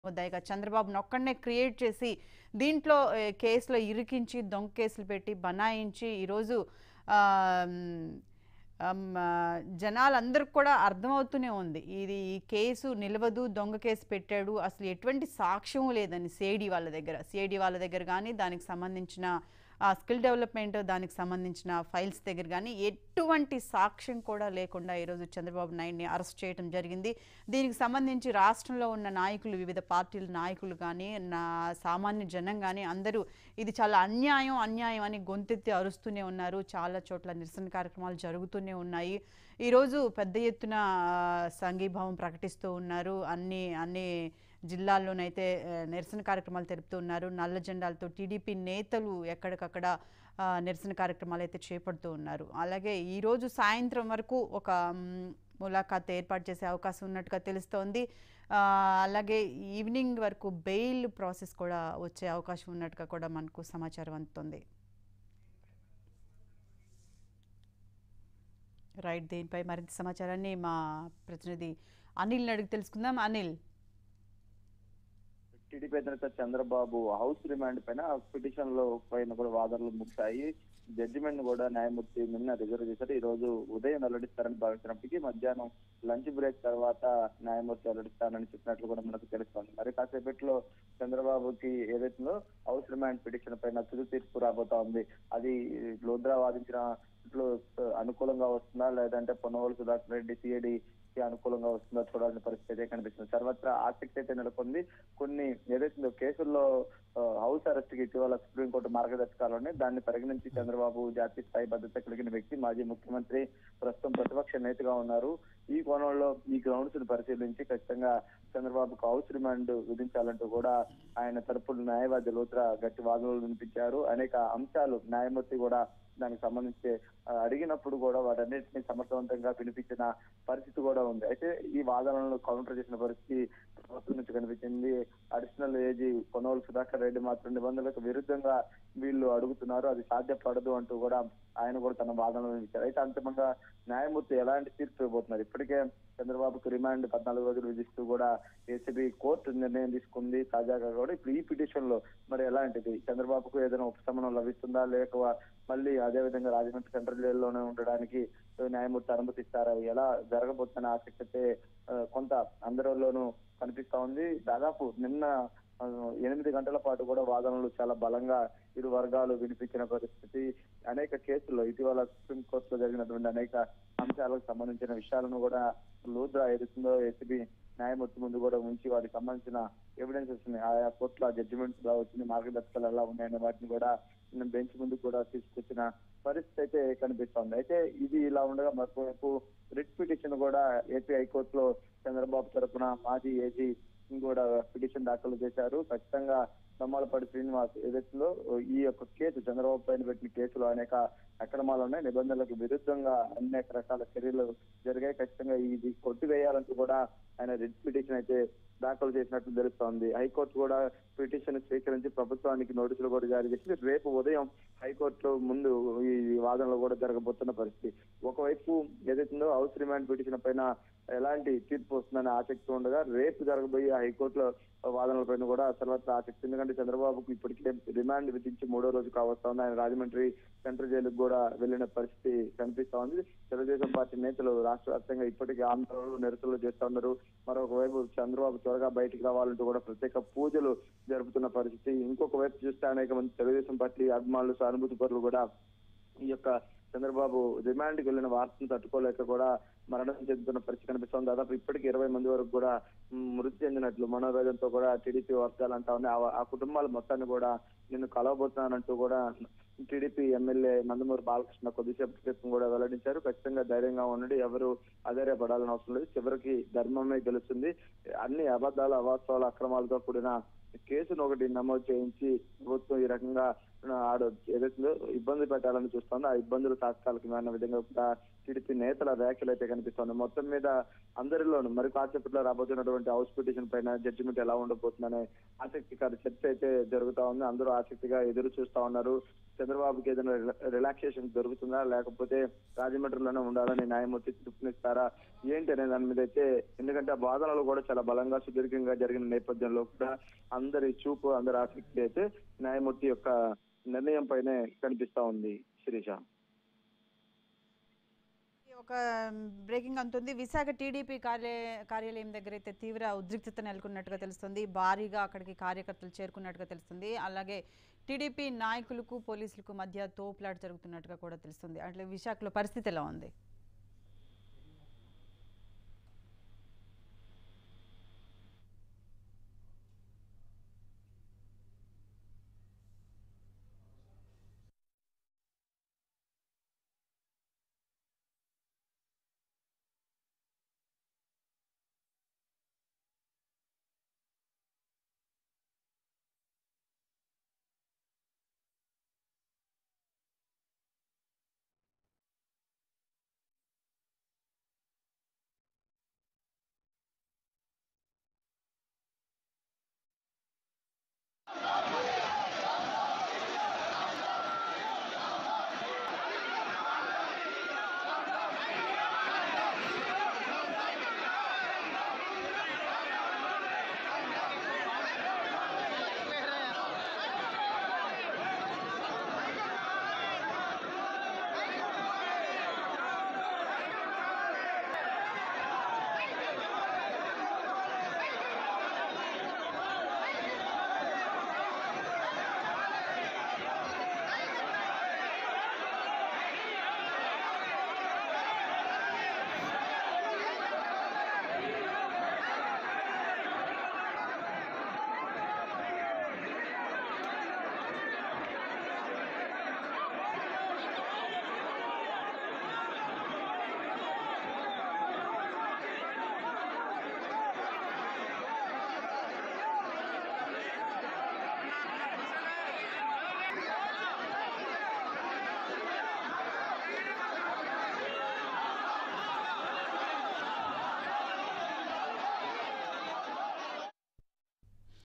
ముద్దాయిగా చంద్రబాబును ఒక్కడనే క్రియేట్ చేసి దీంట్లో ఏ, కేసులో ఇరికించి దొంగ కేసులు పెట్టి బనాయించి ఈరోజు ఆ, మ్, అమ్, ఆ, జనాలందరికి కూడా అర్థమవుతూనే ఉంది ఇది ఈ కేసు నిలవదు దొంగ కేసు పెట్టాడు అసలు ఎటువంటి సాక్ష్యం లేదని సిఐడి వాళ్ళ దగ్గర సిఐడి వాళ్ళ దగ్గర కానీ దానికి సంబంధించిన ఆ స్కిల్ డెవలప్మెంట్ దానికి సంబంధించిన ఫైల్స్ దగ్గర కానీ ఎటువంటి సాక్ష్యం కూడా లేకుండా ఈరోజు చంద్రబాబు నాయుడిని అరెస్ట్ చేయడం జరిగింది దీనికి సంబంధించి రాష్ట్రంలో ఉన్న నాయకులు వివిధ పార్టీల నాయకులు కానీ నా సామాన్య జనం కానీ అందరూ ఇది చాలా అన్యాయం అన్యాయం అని గొంతెత్తి అరుస్తూనే ఉన్నారు చాలా చోట్ల నిరసన కార్యక్రమాలు జరుగుతూనే ఉన్నాయి ఈరోజు పెద్ద ఎత్తున ఆ, సంఘీభావం ప్రకటిస్తూ ఉన్నారు అన్ని అన్ని జిల్లాల్లోనైతే ఆ, నిరసన కార్యక్రమాలు తెలుపుతూ ఉన్నారు నల్ల జెండాలతో టీడీపీ నేతలు ఎక్కడికక్కడ ఆ, నిరసన కార్యక్రమాలు అయితే చేపడుతూ ఉన్నారు అలాగే ఈరోజు సాయంత్రం వరకు ఒక మ్, ములాఖాత్ ఏర్పాటు చేసే అవకాశం ఉన్నట్టుగా తెలుస్తోంది ఆ, అలాగే ఈవినింగ్ వరకు బెయిల్ ప్రాసెస్ కూడా వచ్చే అవకాశం ఉన్నట్టుగా కూడా మనకు సమాచారం అందుతుంది రైట్ దీనిపై మరింత సమాచారాన్ని మా ప్రతినిధి అనిల్ అడిగి తెలుసుకుందాం అనిల్ టీడీపీ అధినేత చంద్రబాబు హౌస్ రిమాండ్ పైన పిటిషన్ లో పైన కూడా వాదనలు ముగిశాయి జడ్జిమెంట్ కూడా న్యాయమూర్తి నిన్న రిజర్వ్ చేశారు ఈ రోజు ఉదయం వెల్లడిస్తారని భావించినప్పటికీ మధ్యాహ్నం లంచ్ బ్రేక్ తర్వాత న్యాయమూర్తి వెల్లడిస్తారని చెప్పినట్లు కూడా మనకు తెలుస్తోంది మరి కాసేపట్లో చంద్రబాబుకి ఏదైతుందో హౌస్ రిమాండ్ పిటిషన్ పైన తుది తీర్పు రాబోతా ఉంది అది లోద్రా వాదించిన ఇట్లు అనుకూలంగా వస్తుందా లేదంటే పొన్నవోలు సుధాకర్ రెడ్డి సిఐడి కి అనుకూలంగా వస్తుందో చూడాల్సిన పరిస్థితి అయితే కనిపిస్తుంది సర్వత్రా ఆసక్తి అయితే నెలకొంది కొన్ని ఏదైతే కేసుల్లో ఆ, హౌస్ అరెస్ట్ కి ఇటీవల సుప్రీంకోర్టు మార్గదర్శకాలని దాన్ని పరిగణించి చంద్రబాబు జాతీయ స్థాయి భద్రత కలిగిన వ్యక్తి మాజీ ముఖ్యమంత్రి ప్రస్తుతం ప్రతిపక్ష నేతగా ఉన్నారు ఈ కోణంలో ఈ గ్రౌండ్స్ ని పరిశీలించి ఖచ్చితంగా చంద్రబాబుకు హౌస్ రిమాండ్ విధించాలంటూ కూడా ఆయన తరపున న్యాయవాది లోత్రా గట్టి వాదనలు వినిపించారు అనేక అంశాలు న్యాయమూర్తి కూడా దానికి సంబంధించి ఆ, అడిగినప్పుడు కూడా వాటన్నిటిని సమర్థవంతంగా వినిపించిన పరిస్థితి కూడా ఉంది అయితే ఈ వాదనలను కౌంటర్ చేసిన పరిస్థితి ప్రభుత్వం నుంచి కనిపించింది అడిషనల్ ఏజీ కొనవలు సుధాకర్ రెడ్డి మాత్రం నిబంధనలకు విరుద్ధంగా వీళ్ళు అడుగుతున్నారు అది సాధ్యపడదు అంటూ కూడా ఆయన కూడా తన వాదనలు వినిపించారు అయితే అంతిమంగా న్యాయమూర్తి ఎలాంటి తీర్పు ఇవ్వబోతున్నారు ఇప్పటికే చంద్రబాబుకు రిమాండ్ పద్నాలుగు రోజులు విధిస్తూ కూడా ఏసీబీ కోర్టు నిర్ణయం తీసుకుంది తాజాగా కూడా ఇప్పుడు ఈ పిటిషన్ లో మరి ఎలాంటిది చంద్రబాబుకు ఏదైనా ఉపశమనం లభిస్తుందా లేక మళ్ళీ అదే విధంగా రాజమండ్రి సెంట్రల్ జైల్లోనే ఉండడానికి న్యాయమూర్తి అనుమతిస్తారా ఎలా జరగబోతున్న ఆసక్తి అయితే ఆ, కొంత అందరిలోనూ కనిపిస్తా ఉంది దాదాపు నిన్న ఆ, ఎనిమిది గంటల పాటు కూడా వాదనలు చాలా బలంగా ఇరు వర్గాలు వినిపించిన పరిస్థితి అనేక కేసుల్లో ఇటీవల సుప్రీంకోర్టులో జరిగినటువంటి అనేక అంశాలకు సంబంధించిన విషయాలను కూడా లూద్రా ఏదైతుందో ఏసీబీ న్యాయమూర్తి ముందు కూడా ఉంచి వాటికి సంబంధించిన ఎవిడెన్సెస్ ని ఆయా కోర్టుల జడ్జిమెంట్స్ గా వచ్చిన మార్గదర్శకాలు ఎలా ఉన్నాయనే వాటిని కూడా బెంచ్ ముందు కూడా తీసుకొచ్చిన పరిస్థితి అయితే కనిపిస్తోంది అయితే ఇది ఇలా ఉండగా మరోవైపు రిట్ పిటిషన్ కూడా ఏపీ హైకోర్టులో చంద్రబాబు తరపున మాజీ ఏజీ కూడా పిటిషన్ దాఖలు చేశారు ఖచ్చితంగా దమ్మాలపాటి శ్రీనివాస్ ఏదైతుందో ఈ యొక్క కేసు చంద్రబాబు పైన పెట్టిన కేసులో అనేక అక్రమాలు ఉన్నాయి నిబంధనలకు విరుద్ధంగా అనేక రకాల చర్యలు జరిగాయి ఖచ్చితంగా ఇది కొట్టివేయాలంటూ కూడా ఆయన రిట్ పిటిషన్ అయితే దాఖలు చేసినట్లు తెలుస్తోంది హైకోర్టు కూడా పిటిషన్ స్వీకరించి ప్రభుత్వానికి నోటీసులు కూడా జారీ చేసింది రేపు ఉదయం హైకోర్టు ముందు ఈ వాదనలు కూడా జరగబోతున్న పరిస్థితి ఒకవైపు ఏదైతుందో హౌస్ రిమాండ్ పిటిషన్ పైన ఎలాంటి తీర్పు వస్తుందనే ఆసక్తి ఉండగా రేపు జరగబోయే హైకోర్టులో వాదనల పైన కూడా సర్వత్రా ఆసక్తి ఎందుకంటే చంద్రబాబుకు ఇప్పటికే రిమాండ్ విధించి మూడో రోజు కావస్తోంది ఆయన రాజమండ్రి సెంట్రల్ జైలుకు కూడా వెళ్లిన పరిస్థితి కనిపిస్తా ఉంది తెలుగుదేశం పార్టీ నేతలు రాష్ట్ర వ్యాప్తంగా ఇప్పటికే ఆందోళనలు నిరసనలు చేస్తా ఉన్నారు మరొక వైపు చంద్రబాబు త్వరగా బయటికి రావాలంటూ కూడా ప్రత్యేక పూజలు జరుపుతున్న పరిస్థితి ఇంకొక వైపు చూస్తే అనేక మంది తెలుగుదేశం పార్టీ అభిమానులు సానుభూతి పరులు కూడా ఈ యొక్క చంద్రబాబు రిమాండ్కి వెళ్ళిన వార్తను తట్టుకోలేక కూడా మరణం చెందుతున్న పరిస్థితి కనిపిస్తోంది దాదాపు ఇప్పటికి ఇరవై మంది వరకు కూడా మ్, మృతి చెందినట్లు మనోవేదంతో కూడా టీడీపీ వర్గాలు అంటా ఉన్నాయి ఆ- ఆ కుటుంబాల మొత్తాన్ని కూడా నిన్ను కలవబోతున్నానంటూ కూడా టీడీపీ ఎమ్మెల్యే నందమూరి బాలకృష్ణ కొద్దిసేపు క్రితం కూడా వెల్లడించారు ఖచ్చితంగా ధైర్యంగా ఉండండి ఎవరు అధైర్యపడాలని అవసరం లేదు చివరికి ధర్మమే గెలుస్తుంది అన్ని అబద్ధాలు అవాస్తవాలు అక్రమాలతో కూడిన కేసును ఒకటి నమోదు చేయించి ప్రభుత్వం ఈ రకంగా ఆ, ఆడ ఏదైతే ఇబ్బంది పెట్టాలని చూస్తుందో ఆ ఇబ్బందులు తాత్కాలికమైన విధంగా కూడా టీడీపీ నేతల వ్యాఖ్యలు అయితే కనిపిస్తుంది మొత్తం మీద అందరిలోనూ మరి కాసేపట్లో రాబోతున్నటువంటి హౌస్ పిటిషన్ పైన జడ్జిమెంట్ ఎలా ఉండబోతుందనే ఆసక్తికర చర్చ అయితే జరుగుతా ఉంది అందరూ ఆసక్తిగా ఎదురు చూస్తా ఉన్నారు చంద్రబాబుకి ఏదైనా రిలా- రిలాక్సేషన్ దొరుకుతుందా లేకపోతే రాజమండ్రిలోనే ఉండాలని న్యాయమూర్తి పిలుపునిస్తారా ఏంటి అనే దాని మీద అయితే ఎందుకంటే ఆ వాదనలు కూడా చాలా బలంగా సుదీర్ఘంగా జరిగిన నేపథ్యంలో కూడా అందరి చూపు అందరి ఆసక్తి అయితే న్యాయమూర్తి యొక్క నిర్ణయం పైనే కనిపిస్తా ఉంది శిరీష ఒక బ్రేకింగ్ అంతుంది విశాఖ టీడీపీ కార్య కార్యాలయం దగ్గర అయితే తీవ్ర ఉద్రిక్తత నెలకొన్నట్టుగా తెలుస్తుంది భారీగా అక్కడికి కార్యకర్తలు చేరుకున్నట్టుగా తెలుస్తుంది అలాగే టీడీపీ నాయకులకు పోలీసులకు మధ్య తోపులాట జరుగుతున్నట్టుగా కూడా తెలుస్తుంది అట్లా విశాఖలో పరిస్థితి ఎలా ఉంది